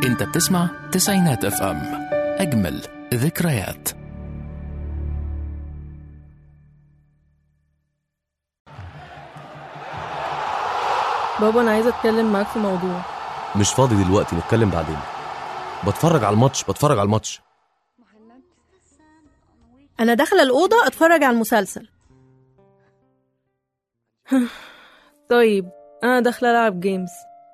انت بتسمع تسعينات اف ام اجمل ذكريات بابا انا عايزه اتكلم معاك في موضوع مش فاضي دلوقتي نتكلم بعدين بتفرج على الماتش بتفرج على الماتش انا داخله الاوضه اتفرج على المسلسل طيب انا داخله العب جيمز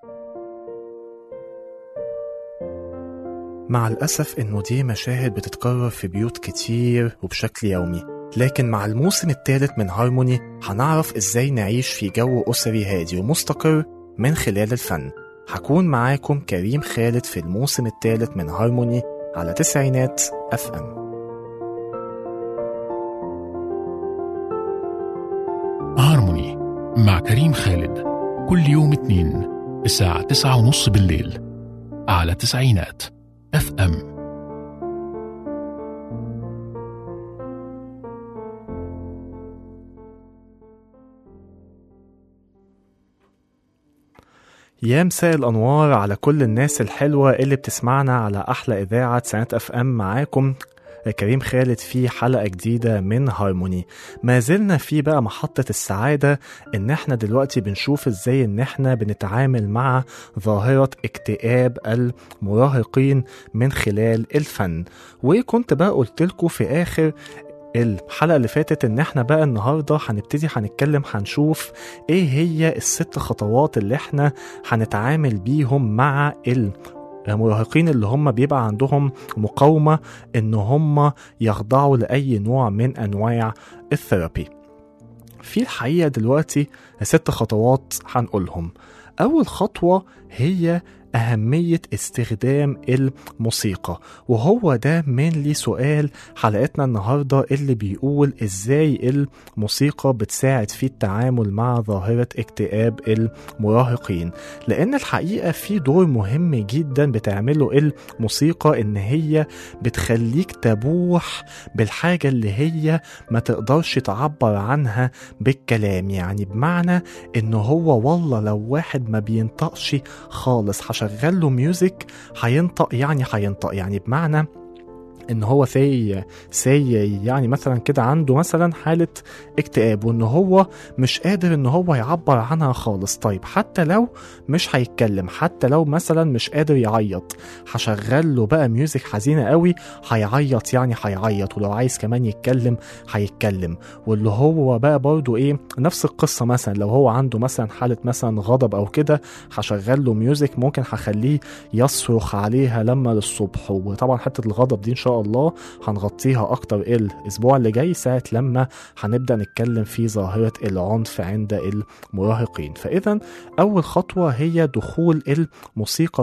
مع الأسف إنه دي مشاهد بتتكرر في بيوت كتير وبشكل يومي لكن مع الموسم الثالث من هارموني هنعرف إزاي نعيش في جو أسري هادي ومستقر من خلال الفن هكون معاكم كريم خالد في الموسم الثالث من هارموني على تسعينات اف ام هارموني مع كريم خالد كل يوم اثنين الساعة تسعة ونص بالليل على تسعينات اف ام يا مساء الأنوار على كل الناس الحلوة اللي بتسمعنا على أحلى إذاعة سنة أف أم معاكم كريم خالد في حلقة جديدة من هارموني ما زلنا في بقى محطة السعادة إن إحنا دلوقتي بنشوف إزاي إن إحنا بنتعامل مع ظاهرة اكتئاب المراهقين من خلال الفن وكنت بقى قلت لكم في آخر الحلقة اللي فاتت ان احنا بقى النهاردة هنبتدي هنتكلم هنشوف ايه هي الست خطوات اللي احنا هنتعامل بيهم مع المراهقين اللي هم بيبقى عندهم مقاومة ان هم يخضعوا لأي نوع من انواع الثيرابي في الحقيقة دلوقتي ست خطوات هنقولهم أول خطوة هي أهمية استخدام الموسيقى وهو ده لي سؤال حلقتنا النهاردة اللي بيقول إزاي الموسيقى بتساعد في التعامل مع ظاهرة اكتئاب المراهقين لأن الحقيقة في دور مهم جدا بتعمله الموسيقى إن هي بتخليك تبوح بالحاجة اللي هي ما تقدرش تعبر عنها بالكلام يعني بمعنى إن هو والله لو واحد ما بينطقش خالص هشغل له ميوزك هينطق يعني هينطق يعني بمعنى ان هو سي سي يعني مثلا كده عنده مثلا حالة اكتئاب وان هو مش قادر ان هو يعبر عنها خالص طيب حتى لو مش هيتكلم حتى لو مثلا مش قادر يعيط هشغل له بقى ميوزك حزينة قوي هيعيط يعني هيعيط ولو عايز كمان يتكلم هيتكلم واللي هو بقى برضو ايه نفس القصة مثلا لو هو عنده مثلا حالة مثلا غضب او كده هشغل له ميوزك ممكن هخليه يصرخ عليها لما للصبح وطبعا حتة الغضب دي ان شاء الله هنغطيها اكتر الاسبوع اللي جاي ساعة لما هنبدأ نتكلم في ظاهرة العنف عند المراهقين فاذا اول خطوة هي دخول الموسيقى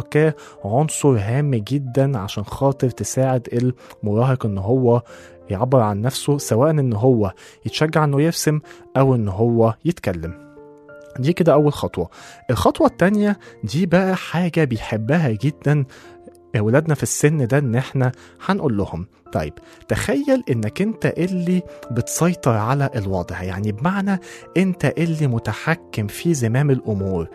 كعنصر هام جدا عشان خاطر تساعد المراهق ان هو يعبر عن نفسه سواء ان هو يتشجع انه يرسم او ان هو يتكلم دي كده أول خطوة الخطوة التانية دي بقى حاجة بيحبها جدا ولادنا في السن ده ان احنا هنقول لهم طيب تخيل انك انت اللي بتسيطر على الوضع يعني بمعنى انت اللي متحكم في زمام الامور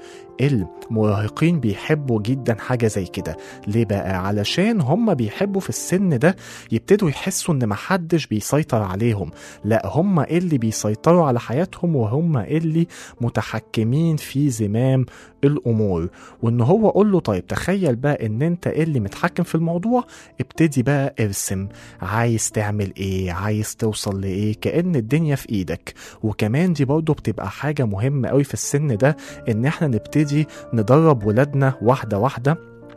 المراهقين بيحبوا جدا حاجة زي كده ليه بقى علشان هم بيحبوا في السن ده يبتدوا يحسوا ان محدش بيسيطر عليهم لا هم اللي بيسيطروا على حياتهم وهم اللي متحكمين في زمام الامور وان هو قول له طيب تخيل بقى ان انت اللي متحكم في الموضوع ابتدي بقى ارسم عايز تعمل ايه عايز توصل لايه كأن الدنيا في ايدك وكمان دي برضه بتبقى حاجة مهمة قوي في السن ده ان احنا نبتدي ندرب ولادنا واحدة واحدة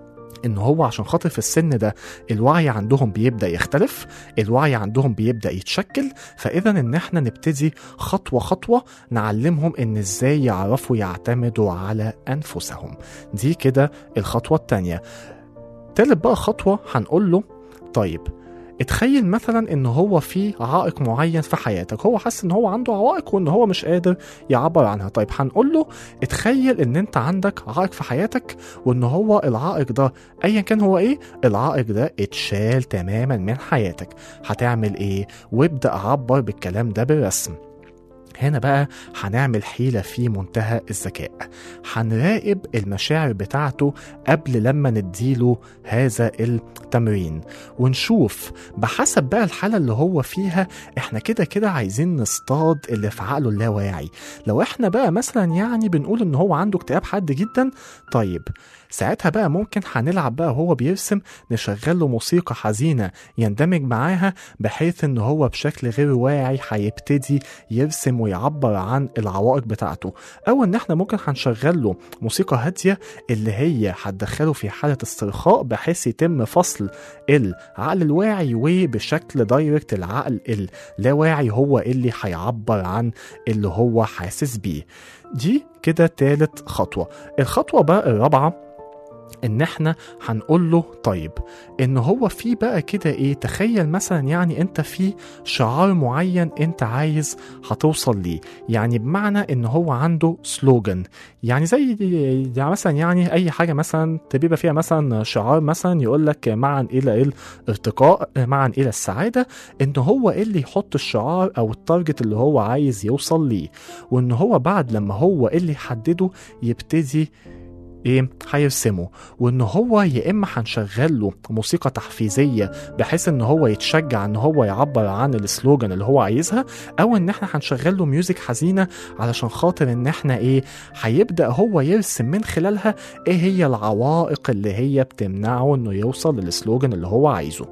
ان هو عشان خاطر في السن ده الوعي عندهم بيبدا يختلف الوعي عندهم بيبدا يتشكل فاذا ان احنا نبتدي خطوه خطوه نعلمهم ان ازاي يعرفوا يعتمدوا على انفسهم دي كده الخطوه التانيه تالت بقى خطوه هنقول له طيب اتخيل مثلا ان هو في عائق معين في حياتك هو حاسس ان هو عنده عوائق وان هو مش قادر يعبر عنها طيب هنقول له اتخيل ان انت عندك عائق في حياتك وان هو العائق ده ايا كان هو ايه العائق ده اتشال تماما من حياتك هتعمل ايه وابدا عبر بالكلام ده بالرسم هنا بقى هنعمل حيلة في منتهى الذكاء هنراقب المشاعر بتاعته قبل لما نديله هذا التمرين ونشوف بحسب بقى الحالة اللي هو فيها احنا كده كده عايزين نصطاد اللي في عقله اللاواعي لو احنا بقى مثلا يعني بنقول ان هو عنده اكتئاب حاد جدا طيب ساعتها بقى ممكن هنلعب بقى وهو بيرسم نشغل له موسيقى حزينة يندمج معاها بحيث ان هو بشكل غير واعي هيبتدي يرسم ويعبر عن العوائق بتاعته او ان احنا ممكن هنشغل له موسيقى هادية اللي هي هتدخله في حالة استرخاء بحيث يتم فصل العقل الواعي وبشكل دايركت العقل اللاواعي هو اللي هيعبر عن اللي هو حاسس بيه دي كده تالت خطوة الخطوة بقى الرابعة ان احنا هنقول له طيب ان هو في بقى كده ايه تخيل مثلا يعني انت في شعار معين انت عايز هتوصل ليه يعني بمعنى ان هو عنده سلوجان يعني زي يعني مثلا يعني اي حاجه مثلا تبقى فيها مثلا شعار مثلا يقول لك معا الى الارتقاء معا الى السعاده ان هو اللي يحط الشعار او التارجت اللي هو عايز يوصل ليه وان هو بعد لما هو اللي يحدده يبتدي ايه هيرسمه وان هو يا اما هنشغل له موسيقى تحفيزيه بحيث ان هو يتشجع ان هو يعبر عن السلوجان اللي هو عايزها او ان احنا هنشغل له ميوزك حزينه علشان خاطر ان احنا ايه هيبدا هو يرسم من خلالها ايه هي العوائق اللي هي بتمنعه انه يوصل للسلوجان اللي هو عايزه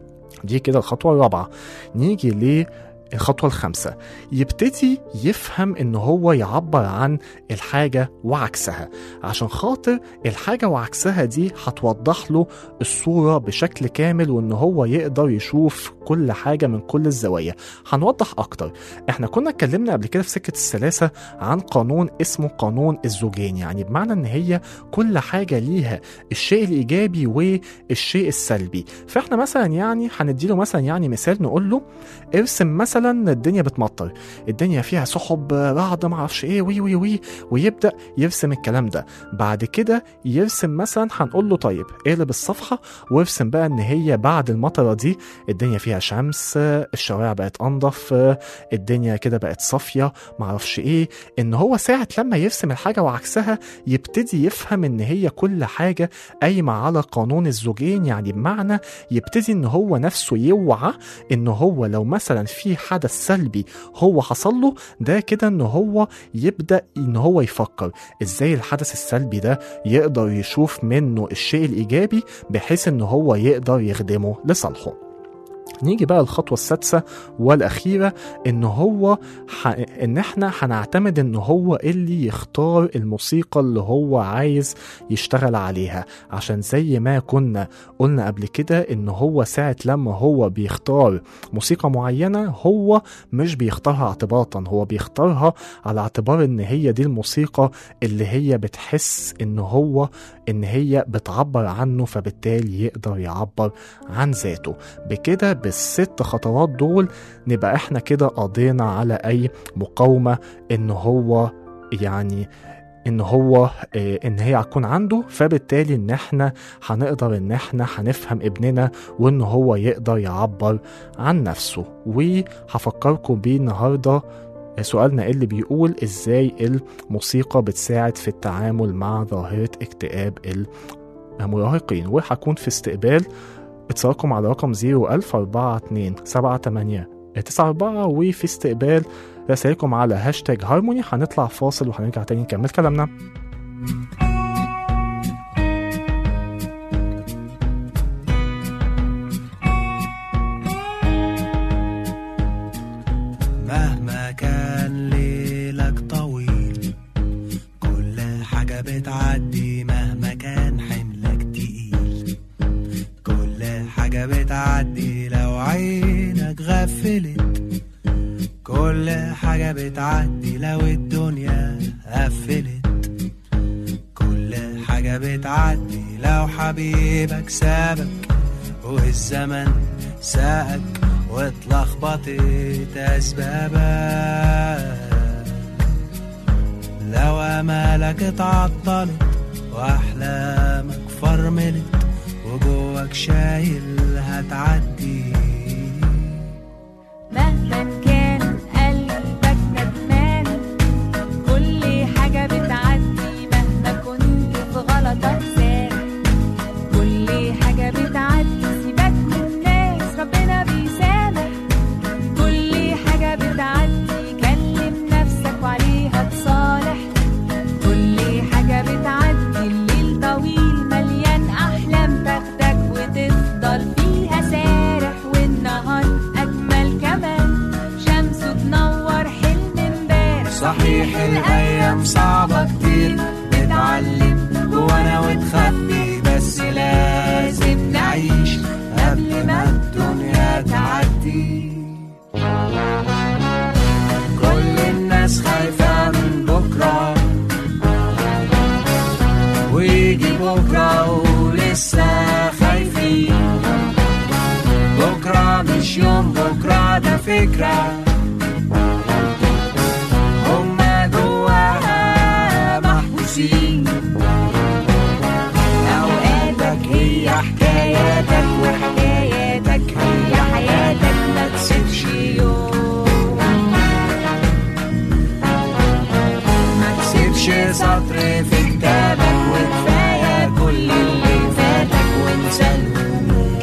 دي كده الخطوه الرابعه نيجي ليه الخطوة الخامسة يبتدي يفهم ان هو يعبر عن الحاجة وعكسها عشان خاطر الحاجة وعكسها دي هتوضح له الصورة بشكل كامل وان هو يقدر يشوف كل حاجة من كل الزوايا هنوضح اكتر احنا كنا اتكلمنا قبل كده في سكة السلاسة عن قانون اسمه قانون الزوجين يعني بمعنى ان هي كل حاجة ليها الشيء الايجابي والشيء السلبي فاحنا مثلا يعني هنديله مثلا يعني مثال نقول له ارسم مثلا الدنيا بتمطر الدنيا فيها سحب رعد معرفش ايه وي وي وي ويبدا يرسم الكلام ده بعد كده يرسم مثلا هنقول له طيب اقلب الصفحه وارسم بقى ان هي بعد المطره دي الدنيا فيها شمس الشوارع بقت انضف الدنيا كده بقت صافيه معرفش ايه ان هو ساعه لما يرسم الحاجه وعكسها يبتدي يفهم ان هي كل حاجه قايمه على قانون الزوجين يعني بمعنى يبتدي ان هو نفسه يوعى ان هو لو مثلا في حدث سلبي هو حصل له ده كده ان هو يبدا ان هو يفكر ازاي الحدث السلبي ده يقدر يشوف منه الشيء الايجابي بحيث ان هو يقدر يخدمه لصالحه نيجي بقى الخطوة السادسة والأخيرة إن هو ح... إن إحنا هنعتمد إن هو اللي يختار الموسيقى اللي هو عايز يشتغل عليها عشان زي ما كنا قلنا قبل كده إن هو ساعة لما هو بيختار موسيقى معينة هو مش بيختارها اعتباطا هو بيختارها على اعتبار إن هي دي الموسيقى اللي هي بتحس إن هو إن هي بتعبر عنه فبالتالي يقدر يعبر عن ذاته بكده بالست خطوات دول نبقى احنا كده قضينا على اي مقاومة ان هو يعني ان هو اه ان هي هتكون عنده فبالتالي ان احنا هنقدر ان احنا هنفهم ابننا وان هو يقدر يعبر عن نفسه وهفكركم بيه النهارده سؤالنا اللي بيقول ازاي الموسيقى بتساعد في التعامل مع ظاهرة اكتئاب المراهقين وهكون في استقبال اتصالكم على رقم 01042 78 94 وفي استقبال رسائلكم على هاشتاج هارموني هنطلع فاصل وهنرجع تاني نكمل كلامنا مهما كان ليلك طويل كل حاجة بتعدي مهما كان حملك تقيل كل حاجة بتعدي لو عينك غفلت كل حاجة بتعدي لو الدنيا قفلت كل حاجة بتعدي لو حبيبك سابك والزمن ساقك واتلخبطت أسبابك لو أمالك اتعطلت وأحلامك فرملت وجواك شايل هتعدي مهما كان قلبك ندمان بكرة ولسه خايفين بكرة مش يوم بكرة ده فكرة هما جواها محبوسين أوقاتك هي حكاياتك وحكاياتك هي حياتك ما تسيبش يوم ما تسيبش سطر في كتابك وكفاية كل اللي فاتك وانسى الهموم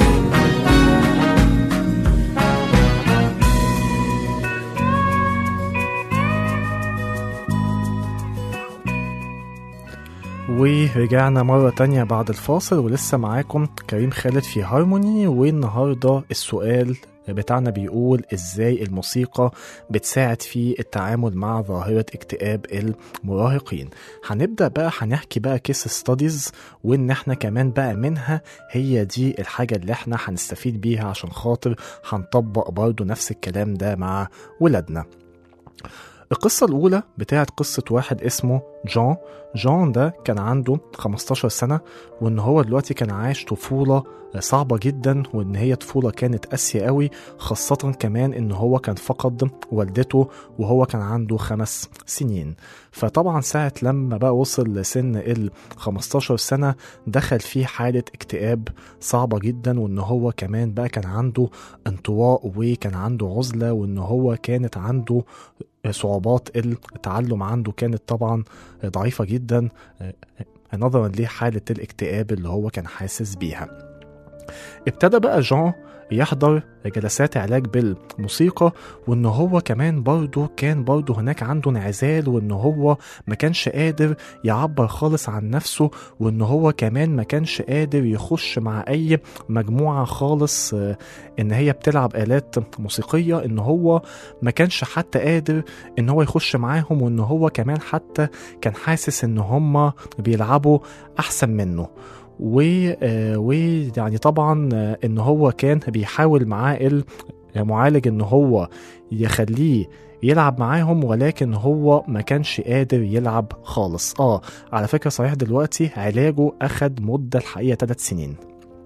ورجعنا مرة تانية بعد الفاصل ولسه معاكم كريم خالد في هارموني والنهاردة السؤال بتاعنا بيقول ازاي الموسيقى بتساعد في التعامل مع ظاهرة اكتئاب المراهقين هنبدأ بقى هنحكي بقى كيس ستاديز وان احنا كمان بقى منها هي دي الحاجة اللي احنا هنستفيد بيها عشان خاطر هنطبق برضو نفس الكلام ده مع ولادنا القصة الأولى بتاعت قصة واحد اسمه جون جون ده كان عنده 15 سنة وإن هو دلوقتي كان عايش طفولة صعبة جدا وإن هي طفولة كانت قاسية قوي خاصة كمان إن هو كان فقد والدته وهو كان عنده خمس سنين فطبعا ساعة لما بقى وصل لسن ال 15 سنة دخل في حالة اكتئاب صعبة جدا وإن هو كمان بقى كان عنده انطواء وكان عنده عزلة وإن هو كانت عنده صعوبات التعلم عنده كانت طبعا ضعيفة جدا نظرا لحالة الاكتئاب اللي هو كان حاسس بيها ابتدى بقى جون يحضر جلسات علاج بالموسيقى وان هو كمان برضه كان برضه هناك عنده انعزال وان هو ما كانش قادر يعبر خالص عن نفسه وان هو كمان ما كانش قادر يخش مع اي مجموعة خالص آه، ان هي بتلعب آلات موسيقية ان هو ما كانش حتى قادر ان هو يخش معاهم وان هو كمان حتى كان حاسس ان هم بيلعبوا احسن منه و آه، ويعني طبعا آه، ان هو كان بيحاول معاه المعالج ان هو يخليه يلعب معاهم ولكن هو ما كانش قادر يلعب خالص اه على فكرة صحيح دلوقتي علاجه اخد مدة الحقيقة 3 سنين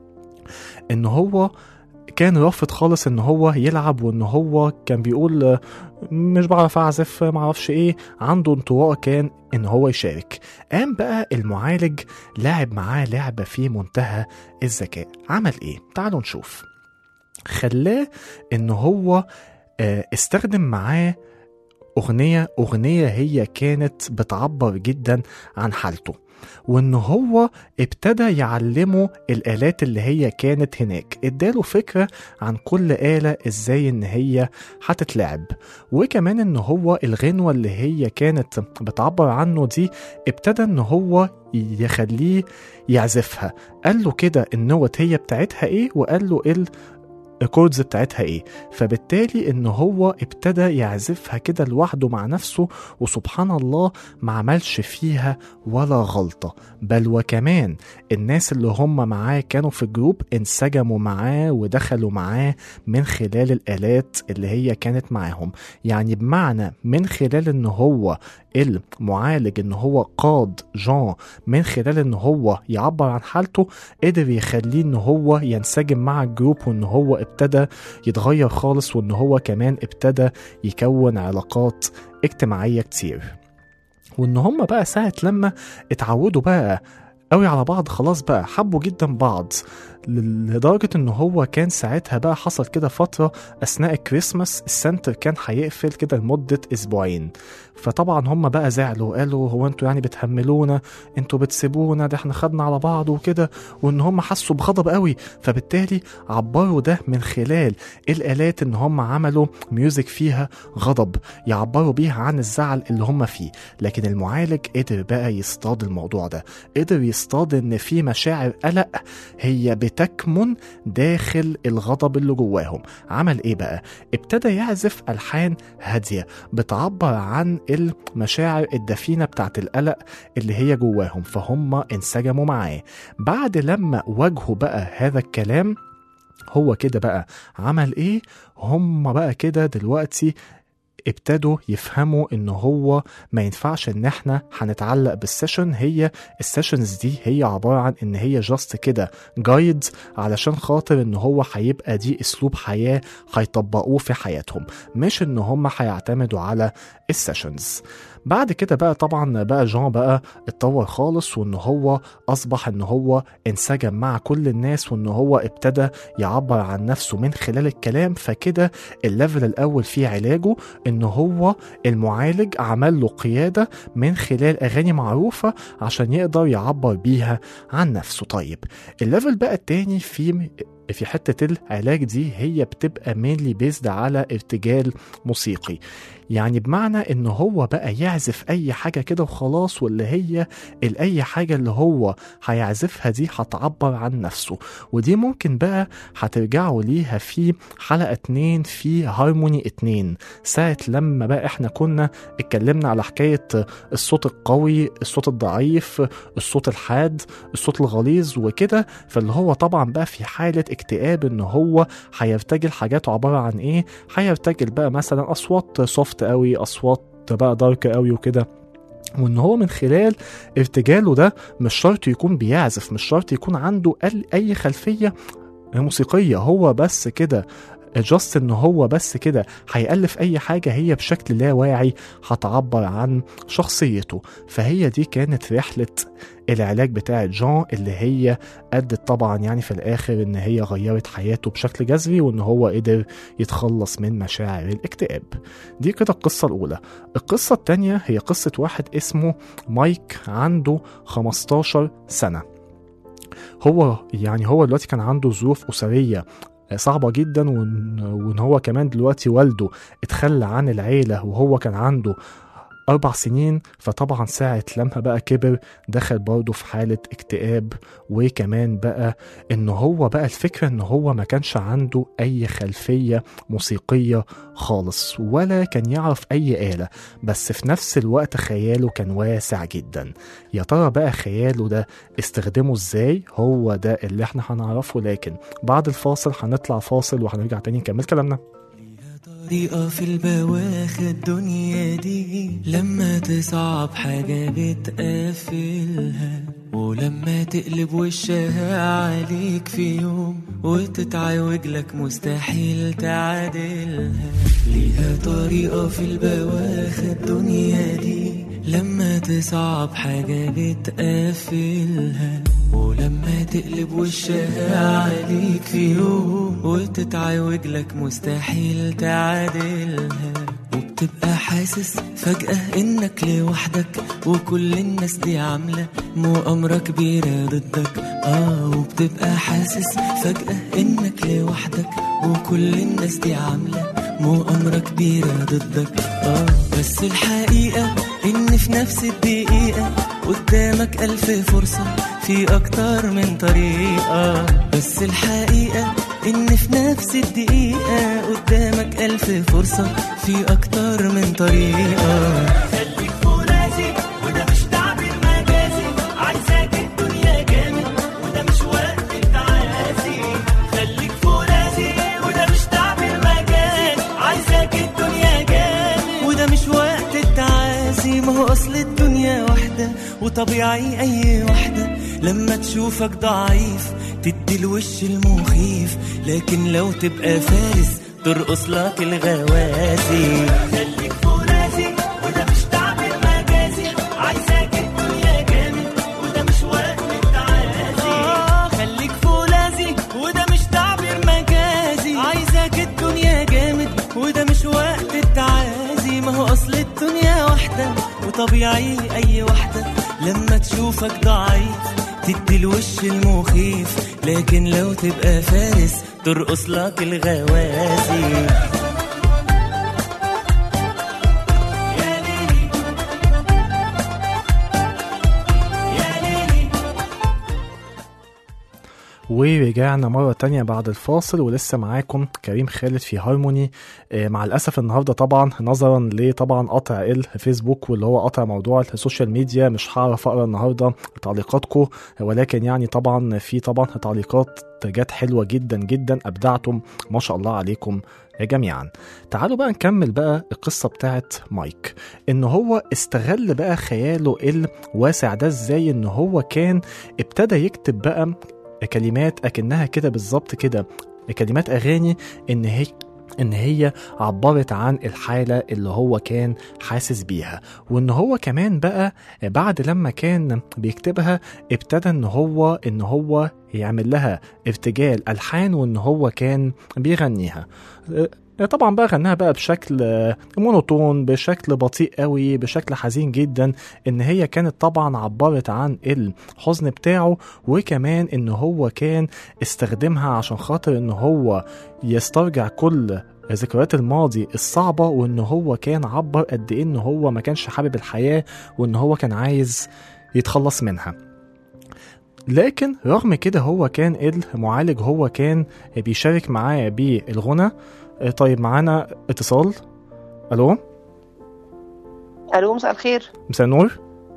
ان هو كان رافض خالص ان هو يلعب وان هو كان بيقول آه، مش بعرف اعزف معرفش ايه عنده انطواء كان ان هو يشارك قام بقى المعالج لعب معاه لعبة في منتهى الذكاء عمل ايه تعالوا نشوف خلاه ان هو آه، استخدم معاه أغنية أغنية هي كانت بتعبر جدا عن حالته وإن هو ابتدى يعلمه الآلات اللي هي كانت هناك اداله فكرة عن كل آلة إزاي إن هي هتتلعب وكمان إن هو الغنوة اللي هي كانت بتعبر عنه دي ابتدى إن هو يخليه يعزفها قال له كده النوت هي بتاعتها ايه وقال له ال الكوردز بتاعتها ايه فبالتالي ان هو ابتدى يعزفها كده لوحده مع نفسه وسبحان الله ما عملش فيها ولا غلطة بل وكمان الناس اللي هم معاه كانوا في الجروب انسجموا معاه ودخلوا معاه من خلال الآلات اللي هي كانت معاهم يعني بمعنى من خلال ان هو المعالج ان هو قاد جان من خلال ان هو يعبر عن حالته قدر يخليه ان هو ينسجم مع الجروب وان هو ابتدى يتغير خالص وان هو كمان ابتدى يكون علاقات اجتماعية كتير وان هم بقى ساعة لما اتعودوا بقى قوي على بعض خلاص بقى حبوا جدا بعض ل- لدرجة ان هو كان ساعتها بقى حصل كده فترة اثناء الكريسماس السنتر كان هيقفل كده لمدة اسبوعين فطبعا هم بقى زعلوا قالوا هو انتوا يعني بتهملونا انتوا بتسيبونا ده احنا خدنا على بعض وكده وان هم حسوا بغضب قوي فبالتالي عبروا ده من خلال الالات ان هم عملوا ميوزك فيها غضب يعبروا بيها عن الزعل اللي هم فيه لكن المعالج قدر بقى يصطاد الموضوع ده قدر يصطاد ان في مشاعر قلق هي بتكمن داخل الغضب اللي جواهم عمل ايه بقى ابتدى يعزف الحان هاديه بتعبر عن المشاعر الدفينه بتاعت القلق اللي هي جواهم فهم انسجموا معاه بعد لما واجهوا بقى هذا الكلام هو كده بقى عمل ايه هم بقى كده دلوقتي ابتدوا يفهموا ان هو ما ينفعش ان احنا هنتعلق بالسيشن هي السيشنز دي هي عبارة عن ان هي جاست كده جايد علشان خاطر ان هو هيبقى دي اسلوب حياة هيطبقوه في حياتهم مش ان هم هيعتمدوا على السيشنز بعد كده بقى طبعا بقى جان بقى اتطور خالص وان هو اصبح ان هو انسجم مع كل الناس وان هو ابتدى يعبر عن نفسه من خلال الكلام فكده الليفل الاول في علاجه ان هو المعالج عمل له قياده من خلال اغاني معروفه عشان يقدر يعبر بيها عن نفسه طيب الليفل بقى التاني في في حتة العلاج دي هي بتبقى مينلي بيزد على ارتجال موسيقي يعني بمعنى ان هو بقى يعزف اي حاجة كده وخلاص واللي هي الاي حاجة اللي هو هيعزفها دي هتعبر عن نفسه ودي ممكن بقى هترجعوا ليها في حلقة اتنين في هارموني اتنين ساعة لما بقى احنا كنا اتكلمنا على حكاية الصوت القوي الصوت الضعيف الصوت الحاد الصوت الغليظ وكده فاللي هو طبعا بقى في حالة اكتئاب ان هو هيرتجل حاجات عبارة عن ايه هيرتجل بقى مثلا اصوات سوفت قوي اصوات بقى دارك قوي وكده وان هو من خلال ارتجاله ده مش شرط يكون بيعزف مش شرط يكون عنده ال- اي خلفيه موسيقيه هو بس كده جاست ان هو بس كده هيألف اي حاجة هي بشكل لا واعي هتعبر عن شخصيته فهي دي كانت رحلة العلاج بتاعة جان اللي هي أدت طبعا يعني في الآخر إن هي غيرت حياته بشكل جذري وإن هو قدر يتخلص من مشاعر الاكتئاب دي كده القصة الأولى القصة التانية هي قصة واحد اسمه مايك عنده 15 سنة هو يعني هو دلوقتي كان عنده ظروف أسرية صعبة جدا وإن, وإن هو كمان دلوقتي والده اتخلى عن العيلة وهو كان عنده أربع سنين فطبعا ساعة لما بقى كبر دخل برضه في حالة اكتئاب وكمان بقى إن هو بقى الفكرة إن هو ما كانش عنده أي خلفية موسيقية خالص ولا كان يعرف أي آلة بس في نفس الوقت خياله كان واسع جدا يا ترى بقى خياله ده استخدمه ازاي هو ده اللي احنا هنعرفه لكن بعد الفاصل هنطلع فاصل وهنرجع تاني نكمل كلامنا طريقة في البواخ الدنيا دي لما تصعب حاجة بتقفلها ولما تقلب وشها عليك في يوم وتتعوج لك مستحيل تعادلها ليها طريقة في البواخ الدنيا دي لما تصعب حاجة بتقفلها ولما تقلب وشها عليك في يوم وتتعوج لك مستحيل تعادلها وبتبقى حاسس فجأة انك لوحدك وكل الناس دي عاملة مؤامرة كبيرة ضدك اه وبتبقى حاسس فجأة انك لوحدك وكل الناس دي عاملة مؤامرة كبيرة ضدك اه بس الحقيقة ان في نفس الدقيقة قدامك ألف فرصة في أكتر من طريقة بس الحقيقة إن في نفس الدقيقة قدامك ألف فرصة في أكتر من طريقة خليك فرازي وده مش تعبير مجازي عايزاك الدنيا جامد وده مش وقت التعازي خليك فرازي وده مش تعبير مجازي عايزاك الدنيا جامد وده مش وقت التعازي ما هو أصل الدنيا واحدة وطبيعي أي واحدة لما تشوفك ضعيف تدي الوش المخيف لكن لو تبقى فارس ترقص لك الغوازي خليك فرازي وده مش تعبير مجازي عايزاك الدنيا جامد وده مش وقت التعازي آه خليك فولاذي وده مش تعبير مجازي عايزاك الدنيا جامد وده مش وقت التعازي ما هو اصل الدنيا واحدة وطبيعي اي واحدة لما تشوفك ضعيف تدي الوش المخيف لكن لو تبقى فارس ترقص لك الغوازي يا ليلي يا ليلي ورجعنا مرة تانية بعد الفاصل ولسه معاكم كريم خالد في هارموني آه، مع الأسف النهاردة طبعا نظرا لطبعا قطع الفيسبوك واللي هو قطع موضوع السوشيال ميديا مش هعرف أقرأ النهاردة تعليقاتكم ولكن يعني طبعا في طبعا تعليقات جت حلوة جدا جدا أبدعتم ما شاء الله عليكم جميعا تعالوا بقى نكمل بقى القصة بتاعت مايك ان هو استغل بقى خياله الواسع ده ازاي ان هو كان ابتدى يكتب بقى كلمات اكنها كده بالظبط كده كلمات اغاني ان هي ان هي عبرت عن الحاله اللي هو كان حاسس بيها وان هو كمان بقى بعد لما كان بيكتبها ابتدى ان هو ان هو يعمل لها ارتجال الحان وان هو كان بيغنيها طبعا بقى غناها بقى بشكل مونوتون بشكل بطيء قوي بشكل حزين جدا ان هي كانت طبعا عبرت عن الحزن بتاعه وكمان ان هو كان استخدمها عشان خاطر ان هو يسترجع كل ذكريات الماضي الصعبة وان هو كان عبر قد ايه ان هو ما كانش حابب الحياة وان هو كان عايز يتخلص منها لكن رغم كده هو كان المعالج هو كان بيشارك معاه بالغنى طيب معانا اتصال الو الو مساء الخير مساء النور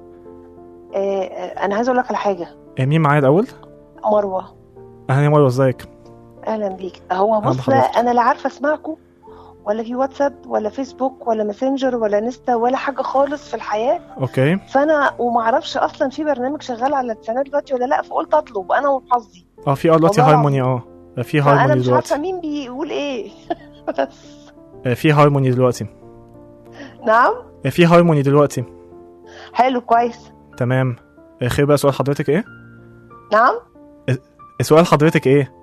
آه آه، انا عايزه اقول لك على حاجه آه، مين معايا الاول مروه اهلا يا مروه ازيك اهلا بيك هو أهلا بص بحضرتك. انا لا عارفه اسمعكم ولا في واتساب ولا فيسبوك ولا ماسنجر ولا نستا ولا حاجه خالص في الحياه اوكي فانا وما اعرفش اصلا في برنامج شغال على التسعينات دلوقتي ولا لا فقلت اطلب انا وحظي اه في اه دلوقتي والله هارموني اه في فانا هارموني مش عارفه دلوقتي مين بيقول ايه بس آه، في هارموني دلوقتي نعم آه، في هارموني دلوقتي حلو كويس تمام آه، خير بقى سؤال حضرتك ايه نعم سؤال حضرتك ايه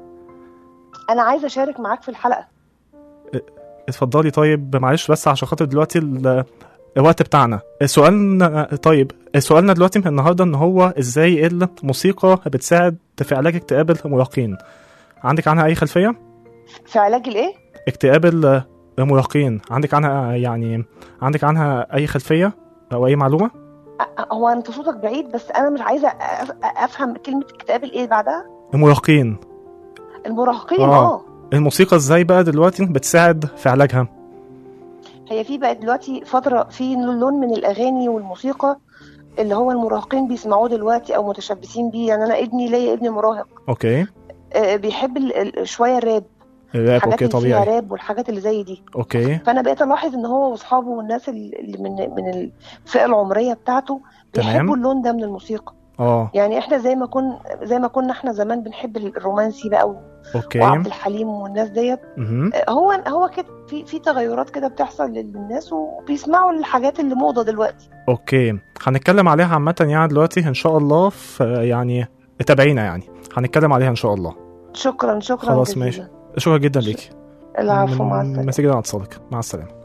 انا عايزه اشارك معاك في الحلقه اتفضلي طيب معلش بس عشان خاطر دلوقتي ال- الوقت بتاعنا سؤالنا طيب سؤالنا دلوقتي النهارده ان هو ازاي الموسيقى بتساعد في علاج اكتئاب المراهقين عندك عنها اي خلفيه في علاج الايه اكتئاب المراهقين عندك عنها يعني عندك عنها اي خلفيه او اي معلومه أ- هو انت صوتك بعيد بس انا مش عايزه أف- افهم كلمه اكتئاب الايه بعدها المراهقين المراهقين آه. اه الموسيقى ازاي بقى دلوقتي بتساعد في علاجها هي في بقت دلوقتي فترة في لون من الأغاني والموسيقى اللي هو المراهقين بيسمعوه دلوقتي أو متشبثين بيه يعني أنا ابني ليا ابن مراهق اوكي آه، بيحب ال- ال- شوية الراب الراب الحاجات اوكي اللي فيها طبيعي راب والحاجات اللي زي دي اوكي فأنا بقيت ألاحظ إن هو وأصحابه والناس اللي من من الفئة العمرية بتاعته تمام. بيحبوا اللون ده من الموسيقى اه يعني احنا زي ما كن زي ما كنا احنا زمان بنحب الرومانسي بقى و- اوكي وعبد الحليم والناس ديت مهم. آه، هو هو كده في في تغيرات كده بتحصل للناس وبيسمعوا الحاجات اللي موضة دلوقتي اوكي هنتكلم عليها عامة يعني دلوقتي ان شاء الله في يعني تابعينا يعني هنتكلم عليها ان شاء الله شكرا شكرا خلاص جزيلا. ماشي شكرا جدا ليكي العفو مع السلامة مساء جدا على اتصالك مع السلامة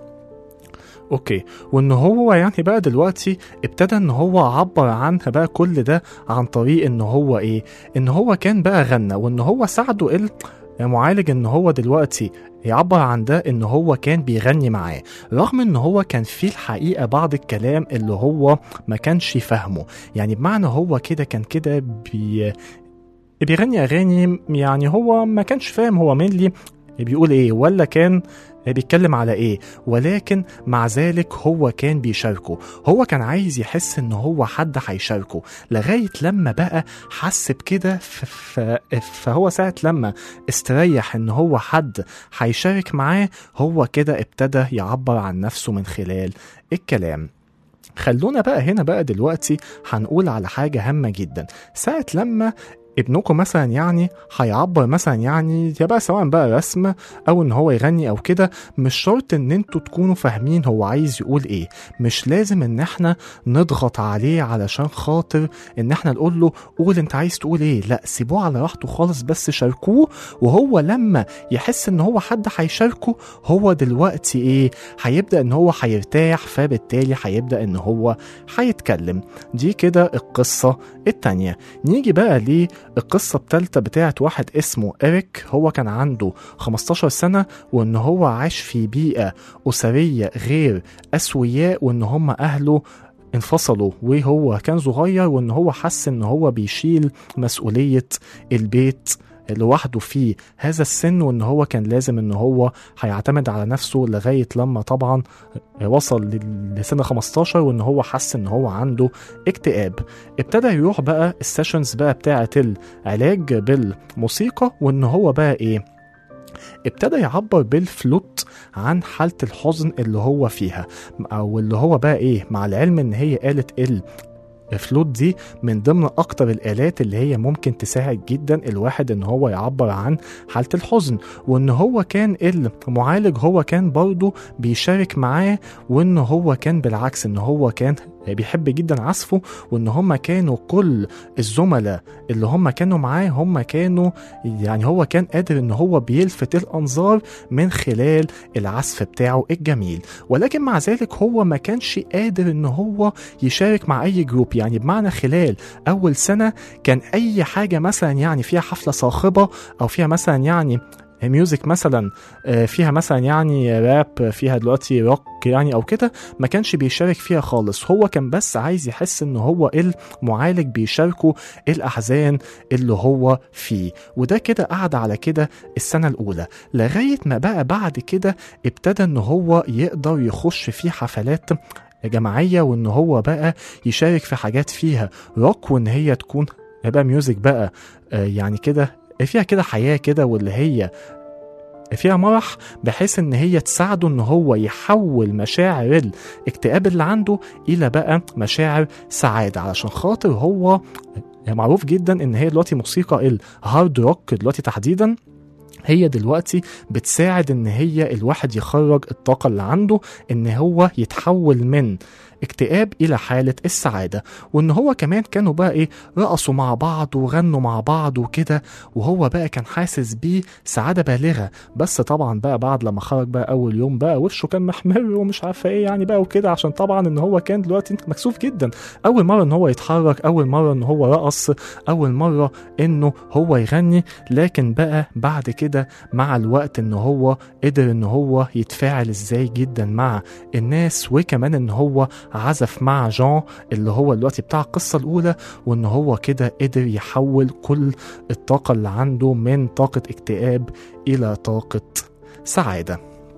اوكي وان هو يعني بقى دلوقتي ابتدى ان هو عبر عنها بقى كل ده عن طريق ان هو ايه ان هو كان بقى غنى وان هو ساعده ال معالج ان هو دلوقتي يعبر عن ده ان هو كان بيغني معاه رغم ان هو كان فيه الحقيقه بعض الكلام اللي هو ما كانش فاهمه يعني بمعنى هو كده كان كده بي بيغني اغاني يعني هو ما كانش فاهم هو مين لي بيقول ايه ولا كان بيتكلم على ايه ولكن مع ذلك هو كان بيشاركه هو كان عايز يحس ان هو حد هيشاركه لغايه لما بقى حس بكده ف- ف- فهو ساعه لما استريح ان هو حد هيشارك معاه هو كده ابتدى يعبر عن نفسه من خلال الكلام خلونا بقى هنا بقى دلوقتي هنقول على حاجة هامة جدا ساعة لما ابنكم مثلا يعني هيعبر مثلا يعني يا بقى سواء بقى رسم او ان هو يغني او كده مش شرط ان انتوا تكونوا فاهمين هو عايز يقول ايه مش لازم ان احنا نضغط عليه علشان خاطر ان احنا نقول له قول انت عايز تقول ايه لا سيبوه على راحته خالص بس شاركوه وهو لما يحس ان هو حد هيشاركه هو دلوقتي ايه هيبدا ان هو هيرتاح فبالتالي هيبدا ان هو هيتكلم دي كده القصه التانية نيجي بقى للقصه التالتة بتاعت واحد اسمه إريك هو كان عنده 15 سنه وان هو عاش في بيئه اسريه غير اسوياء وان هم اهله انفصلوا وهو كان صغير وان هو حس ان هو بيشيل مسؤولية البيت لوحده في هذا السن وان هو كان لازم ان هو هيعتمد على نفسه لغاية لما طبعا وصل لل- لسن 15 وان هو حس ان هو عنده اكتئاب ابتدى يروح بقى السيشنز بقى بتاعة العلاج بالموسيقى وان هو بقى ايه ابتدى يعبر بالفلوت عن حالة الحزن اللي هو فيها او اللي هو بقى ايه مع العلم ان هي قالت ال الفلوت دي من ضمن اكتر الالات اللي هي ممكن تساعد جدا الواحد ان هو يعبر عن حالة الحزن وان هو كان المعالج هو كان برضه بيشارك معاه وان هو كان بالعكس ان هو كان بيحب جدا عزفه وان هم كانوا كل الزملاء اللي هم كانوا معاه هم كانوا يعني هو كان قادر ان هو بيلفت الانظار من خلال العزف بتاعه الجميل ولكن مع ذلك هو ما كانش قادر ان هو يشارك مع اي جروب يعني بمعنى خلال اول سنه كان اي حاجه مثلا يعني فيها حفله صاخبه او فيها مثلا يعني ميوزك مثلا آه، فيها مثلا يعني راب فيها دلوقتي روك يعني او كده ما كانش بيشارك فيها خالص هو كان بس عايز يحس ان هو المعالج بيشاركه الاحزان اللي هو فيه وده كده قعد على كده السنه الاولى لغايه ما بقى بعد كده ابتدى ان هو يقدر يخش في حفلات جماعيه وان هو بقى يشارك في حاجات فيها روك وان هي تكون بقى ميوزك بقى آه، يعني كده فيها كده حياه كده واللي هي فيها مرح بحيث ان هي تساعده ان هو يحول مشاعر الاكتئاب اللي عنده الى بقى مشاعر سعاده علشان خاطر هو معروف جدا ان هي دلوقتي موسيقى الهارد روك دلوقتي تحديدا هي دلوقتي بتساعد ان هي الواحد يخرج الطاقة اللي عنده ان هو يتحول من اكتئاب الى حالة السعادة وان هو كمان كانوا بقى ايه رقصوا مع بعض وغنوا مع بعض وكده وهو بقى كان حاسس بيه سعادة بالغة بس طبعا بقى بعد لما خرج بقى اول يوم بقى وشه كان محمر ومش عارفة ايه يعني بقى وكده عشان طبعا ان هو كان دلوقتي مكسوف جدا اول مرة ان هو يتحرك اول مرة ان هو رقص اول مرة انه هو يغني لكن بقى بعد كده مع الوقت ان هو قدر ان هو يتفاعل ازاي جدا مع الناس وكمان ان هو عزف مع جان اللي هو دلوقتي بتاع القصة الأولى وإن هو كده قدر يحول كل الطاقة اللي عنده من طاقة اكتئاب إلى طاقة سعادة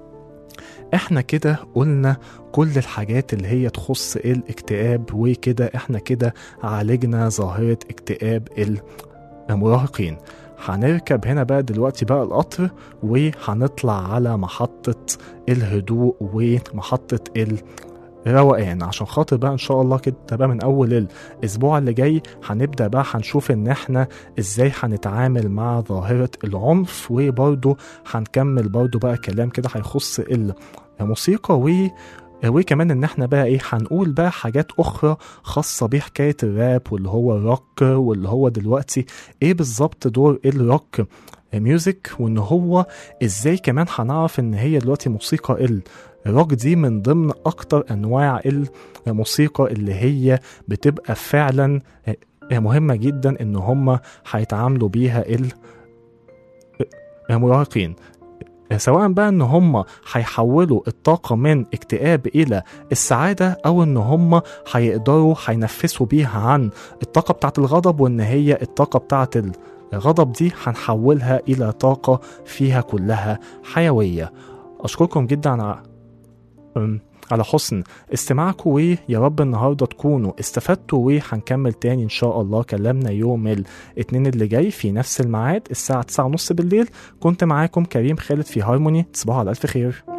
احنا كده قلنا كل الحاجات اللي هي تخص الاكتئاب وكده احنا كده عالجنا ظاهرة اكتئاب المراهقين هنركب هنا بقى دلوقتي بقى القطر وهنطلع على محطة الهدوء ومحطة ال روقان عشان خاطر بقى ان شاء الله كده بقى من اول الاسبوع اللي جاي هنبدا بقى هنشوف ان احنا ازاي هنتعامل مع ظاهره العنف وبرضه هنكمل برضه بقى كلام كده هيخص الموسيقى و وكمان ان احنا بقى ايه هنقول بقى حاجات اخرى خاصه بحكايه الراب واللي هو الروك واللي هو دلوقتي ايه بالظبط دور الروك ميوزك وان هو ازاي كمان هنعرف ان هي دلوقتي موسيقى ال الروك دي من ضمن اكتر انواع الموسيقى اللي هي بتبقى فعلا مهمه جدا ان هم هيتعاملوا بيها المراهقين سواء بقى ان هم هيحولوا الطاقه من اكتئاب الى السعاده او ان هم هيقدروا هينفسوا بيها عن الطاقه بتاعت الغضب وان هي الطاقه بتاعت الغضب دي هنحولها الى طاقه فيها كلها حيويه اشكركم جدا على على حسن استماعكم ويا رب النهارده تكونوا استفدتوا وهنكمل تاني ان شاء الله كلامنا يوم الاثنين اللي جاي في نفس الميعاد الساعه 9:30 بالليل كنت معاكم كريم خالد في هارموني تصبحوا على الف خير